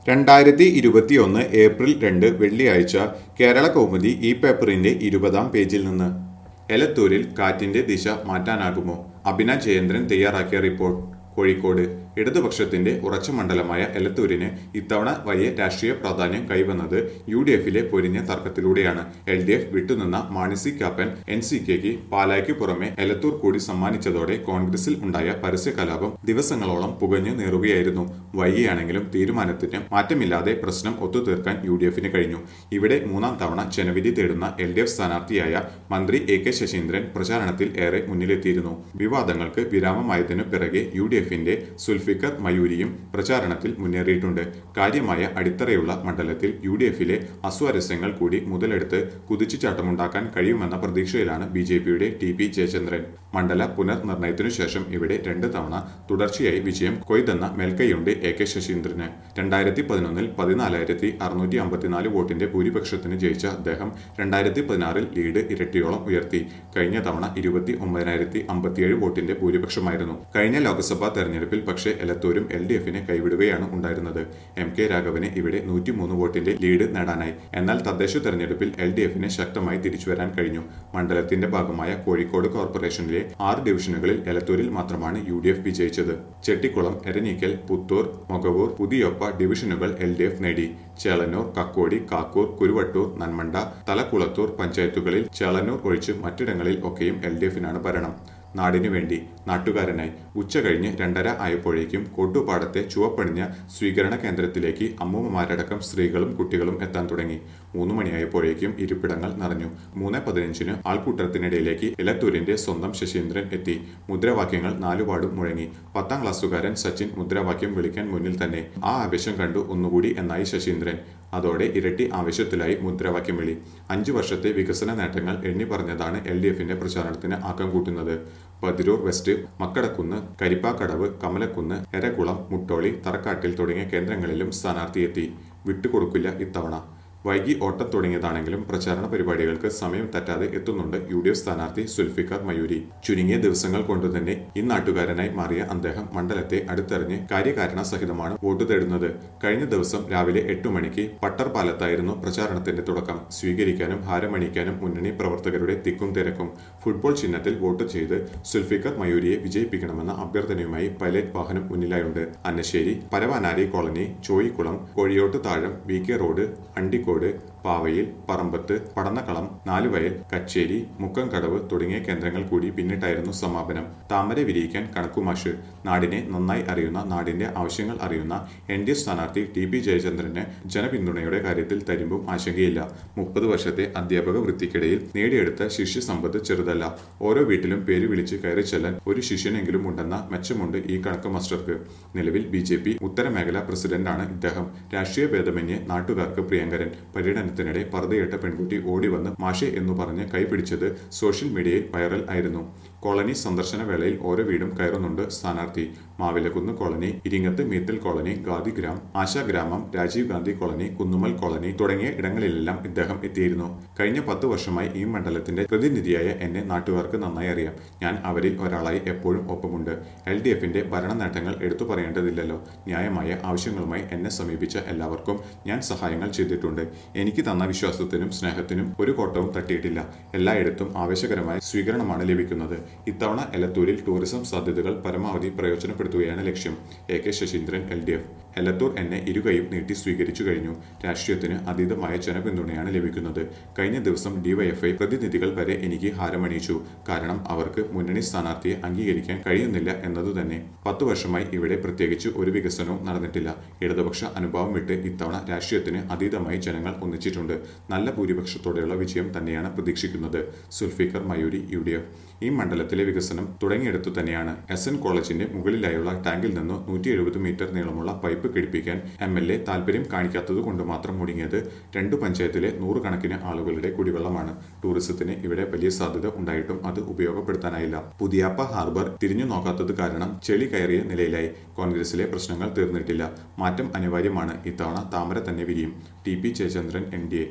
രണ്ടായിരത്തി ഇരുപത്തിയൊന്ന് ഏപ്രിൽ രണ്ട് വെള്ളിയാഴ്ച കേരള കൗമുദി ഈ പേപ്പറിന്റെ ഇരുപതാം പേജിൽ നിന്ന് എലത്തൂരിൽ കാറ്റിന്റെ ദിശ മാറ്റാനാകുമോ അഭിന ജയേന്ദ്രൻ തയ്യാറാക്കിയ റിപ്പോർട്ട് കോഴിക്കോട് ഇടതുപക്ഷത്തിന്റെ ഉറച്ച മണ്ഡലമായ എലത്തൂരിന് ഇത്തവണ വലിയ രാഷ്ട്രീയ പ്രാധാന്യം കൈവന്നത് യു ഡി എഫിലെ പൊരിഞ്ഞ തർക്കത്തിലൂടെയാണ് എൽ ഡി എഫ് വിട്ടുനിന്ന മാണിസി കാപ്പൻ എൻ സി കെക്ക് പാലായ്ക്ക് പുറമെ എലത്തൂർ കൂടി സമ്മാനിച്ചതോടെ കോൺഗ്രസിൽ ഉണ്ടായ പരസ്യ കലാപം ദിവസങ്ങളോളം പുകഞ്ഞു നേറുകയായിരുന്നു വൈകിയാണെങ്കിലും തീരുമാനത്തിന് മാറ്റമില്ലാതെ പ്രശ്നം ഒത്തുതീർക്കാൻ യു ഡി എഫിന് കഴിഞ്ഞു ഇവിടെ മൂന്നാം തവണ ജനവിധി തേടുന്ന എൽ ഡി എഫ് സ്ഥാനാർത്ഥിയായ മന്ത്രി എ കെ ശശീന്ദ്രൻ പ്രചാരണത്തിൽ ഏറെ മുന്നിലെത്തിയിരുന്നു വിവാദങ്ങൾക്ക് വിരാമമായതിനു പിറകെ യു ഡി എഫിന്റെ സുൽഫിക്കർ മയൂരിയും പ്രചാരണത്തിൽ മുന്നേറിയിട്ടുണ്ട് കാര്യമായ അടിത്തറയുള്ള മണ്ഡലത്തിൽ യു ഡി എഫിലെ അസ്വാരസ്യങ്ങൾ കൂടി മുതലെടുത്ത് കുതിച്ചുചാട്ടമുണ്ടാക്കാൻ കഴിയുമെന്ന പ്രതീക്ഷയിലാണ് ബി ജെ പിയുടെ ടി പി ജയചന്ദ്രൻ മണ്ഡല പുനർനിർണയത്തിനു ശേഷം ഇവിടെ രണ്ട് തവണ തുടർച്ചയായി വിജയം കൊയ്തെന്ന മേൽക്കൈയുണ്ട് എ കെ ശശീന്ദ്രന് രണ്ടായിരത്തി പതിനൊന്നിൽ പതിനാലായിരത്തി അറുന്നൂറ്റി അമ്പത്തിനാല് വോട്ടിന്റെ ഭൂരിപക്ഷത്തിന് ജയിച്ച അദ്ദേഹം രണ്ടായിരത്തി പതിനാറിൽ ലീഡ് ഇരട്ടിയോളം ഉയർത്തി കഴിഞ്ഞ തവണ ഇരുപത്തി ഒമ്പതിനായിരത്തി അമ്പത്തിയേഴ് വോട്ടിന്റെ ഭൂരിപക്ഷമായിരുന്നു കഴിഞ്ഞ ലോക്സഭാ തെരഞ്ഞെടുപ്പിൽ പക്ഷേ എലത്തൂരും എൽ ഡി എഫിനെ കൈവിടുകയാണ് ഉണ്ടായിരുന്നത് എം കെ രാഘവന് ഇവിടെ നൂറ്റിമൂന്ന് വോട്ടിന്റെ ലീഡ് നേടാനായി എന്നാൽ തദ്ദേശ തെരഞ്ഞെടുപ്പിൽ എൽ ഡി എഫിന് ശക്തമായി തിരിച്ചുവരാൻ കഴിഞ്ഞു മണ്ഡലത്തിന്റെ ഭാഗമായ കോഴിക്കോട് കോർപ്പറേഷനിലെ ആറ് ഡിവിഷനുകളിൽ എലത്തൂരിൽ മാത്രമാണ് യു ഡി എഫ് വിജയിച്ചത് ചെട്ടിക്കുളം എരനീക്കൽ പുത്തൂർ മൊകവൂർ പുതിയൊപ്പ ഡിവിഷനുകൾ എൽ ഡി എഫ് നേടി ചേളന്നൂർ കക്കോടി കാക്കൂർ കുരുവട്ടൂർ നന്മണ്ട തലക്കുളത്തൂർ പഞ്ചായത്തുകളിൽ ചേളന്നൂർ ഒഴിച്ച് മറ്റിടങ്ങളിൽ ഒക്കെയും എൽ ഡി എഫിനാണ് ഭരണം നാടിനു വേണ്ടി നാട്ടുകാരനായി ഉച്ച കഴിഞ്ഞ് രണ്ടര ആയപ്പോഴേക്കും കൊട്ടുപാടത്തെ ചുവപ്പണിഞ്ഞ സ്വീകരണ കേന്ദ്രത്തിലേക്ക് അമ്മൂമ്മമാരടക്കം സ്ത്രീകളും കുട്ടികളും എത്താൻ തുടങ്ങി മൂന്ന് മണിയായപ്പോഴേക്കും ഇരിപ്പിടങ്ങൾ നിറഞ്ഞു മൂന്ന് പതിനഞ്ചിന് ആൾക്കൂട്ടത്തിനിടയിലേക്ക് ഇലത്തൂരിന്റെ സ്വന്തം ശശീന്ദ്രൻ എത്തി മുദ്രാവാക്യങ്ങൾ നാലുപാടും മുഴങ്ങി പത്താം ക്ലാസ്സുകാരൻ സച്ചിൻ മുദ്രാവാക്യം വിളിക്കാൻ മുന്നിൽ തന്നെ ആ ആവേശം കണ്ടു ഒന്നുകൂടി എന്നായി ശശീന്ദ്രൻ അതോടെ ഇരട്ടി ആവശ്യത്തിലായി മുദ്രാവാക്യം വിളി അഞ്ചു വർഷത്തെ വികസന നേട്ടങ്ങൾ എണ്ണി പറഞ്ഞതാണ് എൽ ഡി എഫിന്റെ പ്രചാരണത്തിന് ആക്കം കൂട്ടുന്നത് പതിരൂർ വെസ്റ്റ് മക്കടക്കുന്ന് കരിപ്പാക്കടവ് കമലക്കുന്ന് എരകുളം മുട്ടോളി തറക്കാട്ടിൽ തുടങ്ങിയ കേന്ദ്രങ്ങളിലും സ്ഥാനാർത്ഥിയെത്തി വിട്ടുകൊടുക്കില്ല ഇത്തവണ വൈകി ഓട്ടം തുടങ്ങിയതാണെങ്കിലും പ്രചാരണ പരിപാടികൾക്ക് സമയം തെറ്റാതെ എത്തുന്നുണ്ട് യു ഡി എഫ് സ്ഥാനാർത്ഥി സുൽഫിക്കർ മയൂരി ചുരുങ്ങിയ ദിവസങ്ങൾ കൊണ്ടുതന്നെ ഈ നാട്ടുകാരനായി മാറിയ അദ്ദേഹം മണ്ഡലത്തെ അടുത്തറിഞ്ഞ് കാര്യകാരണ സഹിതമാണ് വോട്ട് തേടുന്നത് കഴിഞ്ഞ ദിവസം രാവിലെ എട്ടു മണിക്ക് പട്ടർ പാലത്തായിരുന്നു പ്രചാരണത്തിന്റെ തുടക്കം സ്വീകരിക്കാനും ഹാരമണിക്കാനും മുന്നണി പ്രവർത്തകരുടെ തിക്കും തിരക്കും ഫുട്ബോൾ ചിഹ്നത്തിൽ വോട്ട് ചെയ്ത് സുൽഫിക്കർ മയൂരിയെ വിജയിപ്പിക്കണമെന്ന അഭ്യർത്ഥനയുമായി പൈലറ്റ് വാഹനം മുന്നിലായുണ്ട് Annassery Paravanari colony Choyikkulam Kozhiyottu Thazham V K road Andikode പാവയിൽ പറമ്പത്ത് പടന്നക്കളം നാലുവയൽ കച്ചേരി മുക്കംകടവ് തുടങ്ങിയ കേന്ദ്രങ്ങൾ കൂടി പിന്നിട്ടായിരുന്നു സമാപനം താമര വിരിയിക്കാൻ കണക്കുമാഷ് നാടിനെ നന്നായി അറിയുന്ന നാടിന്റെ ആവശ്യങ്ങൾ അറിയുന്ന എൻ ഡി എഫ് സ്ഥാനാർത്ഥി ടി പി ജയചന്ദ്രന് ജനപിന്തുണയുടെ കാര്യത്തിൽ തരുമ്പും ആശങ്കയില്ല മുപ്പത് വർഷത്തെ അധ്യാപക വൃത്തിക്കിടയിൽ നേടിയെടുത്ത ശിഷ്യ സമ്പത്ത് ചെറുതല്ല ഓരോ വീട്ടിലും പേര് വിളിച്ച് കയറി ചെല്ലാൻ ഒരു ശിഷ്യനെങ്കിലും ഉണ്ടെന്ന മെച്ചമുണ്ട് ഈ കണക്ക് മാസ്റ്റർക്ക് നിലവിൽ ബി ജെ പി ഉത്തരമേഖല പ്രസിഡന്റാണ് ഇദ്ദേഹം രാഷ്ട്രീയ ഭേദമന്യേ നാട്ടുകാർക്ക് പ്രിയങ്കരൻ പര്യടനത്തിനിടെ പർദ്ദയിട്ട പെൺകുട്ടി ഓടി വന്ന് മാഷെ എന്ന് പറഞ്ഞ് കൈപിടിച്ചത് സോഷ്യൽ മീഡിയയിൽ വൈറൽ ആയിരുന്നു കോളനി സന്ദർശന വേളയിൽ ഓരോ വീടും കയറുന്നുണ്ട് സ്ഥാനാർത്ഥി Mavilakkunnu colony Iringath Meethal colony Gandhigram Ashagramam Rajiv Gandhi colony Kunnumal colony തുടങ്ങിയ ഇടങ്ങളിലെല്ലാം ഇദ്ദേഹം എത്തിയിരുന്നു കഴിഞ്ഞ പത്ത് വർഷമായി ഈ മണ്ഡലത്തിന്റെ പ്രതിനിധിയായ എന്നെ നാട്ടുകാർക്ക് നന്നായി അറിയാം ഞാൻ അവരിൽ ഒരാളായി എപ്പോഴും ഒപ്പമുണ്ട് എൽ ഡി എഫിന്റെ ഭരണ നേട്ടങ്ങൾ എടുത്തു പറയേണ്ടതില്ലല്ലോ ന്യായമായ ആവശ്യങ്ങളുമായി എന്നെ സമീപിച്ച എല്ലാവർക്കും ഞാൻ സഹായങ്ങൾ ചെയ്തിട്ടുണ്ട് എനിക്ക് തന്ന വിശ്വാസത്തിനും സ്നേഹത്തിനും ഒരു കോട്ടവും തട്ടിയിട്ടില്ല എല്ലായിടത്തും ആവേശകരമായ സ്വീകരണമാണ് ലഭിക്കുന്നത് ഇത്തവണ എലത്തൂരിൽ ടൂറിസം സാധ്യതകൾ പരമാവധി പ്രയോജനപ്പെടുത്തുകയാണ് ലക്ഷ്യം A K Saseendran L D F Elathur എന്നെ ഇരുകൈയും നീട്ടി സ്വീകരിച്ചു കഴിഞ്ഞു രാഷ്ട്രീയത്തിന് അതീതമായ ജനപിന്തുണയാണ് ലഭിക്കുന്നത് കഴിഞ്ഞ ദിവസം ഡിവൈഎഫ്ഐ പ്രതിനിധികൾ വരെ എനിക്ക് ഹാരമണിയിച്ചു കാരണം അവർക്ക് മുന്നണി സ്ഥാനാർത്ഥിയെ അംഗീകരിക്കാൻ കഴിയുന്നില്ല എന്നതുതന്നെ പത്തു വർഷമായി ഇവിടെ പ്രത്യേകിച്ച് ഒരു വികസനവും നടന്നിട്ടില്ല ഇടതുപക്ഷ അനുഭവം വിട്ട് ഇത്തവണ രാഷ്ട്രീയത്തിന് അതീതമായി ജനങ്ങൾ ഒന്നിച്ചിട്ടുണ്ട് നല്ല ഭൂരിപക്ഷത്തോടെയുള്ള വിജയം തന്നെയാണ് പ്രതീക്ഷിക്കുന്നത് Sulfikar Mayoori U D F ഈ മണ്ഡലത്തിലെ വികസനം തുടങ്ങിയെടുത്തു തന്നെയാണ് എസ് എൻ കോളേജിന്റെ മുകളിലായുള്ള ടാങ്കിൽ നിന്ന് നൂറ്റി എഴുപത് മീറ്റർ നീളമുള്ള പൈപ്പ് ഘടിപ്പിക്കാൻ എം എൽ എ താല്പര്യം കാണിക്കാത്തത് കൊണ്ട് മാത്രം മുടങ്ങിയത് രണ്ടു പഞ്ചായത്തിലെ നൂറുകണക്കിന് ആളുകളുടെ കുടിവെള്ളമാണ് ടൂറിസത്തിന് ഇവിടെ വലിയ സാധ്യത ഉണ്ടായിട്ടും അത് ഉപയോഗപ്പെടുത്താനായില്ല പുതിയാപ്പ ഹാർബർ തിരിഞ്ഞു നോക്കാത്തത് കാരണം ചെളി കയറിയ നിലയിലായി കോൺഗ്രസിലെ പ്രശ്നങ്ങൾ തീർന്നിട്ടില്ല മാറ്റം അനിവാര്യമാണ് ഇത്തവണ താമര തന്നെ വിരിയും T P Jayachandran N D A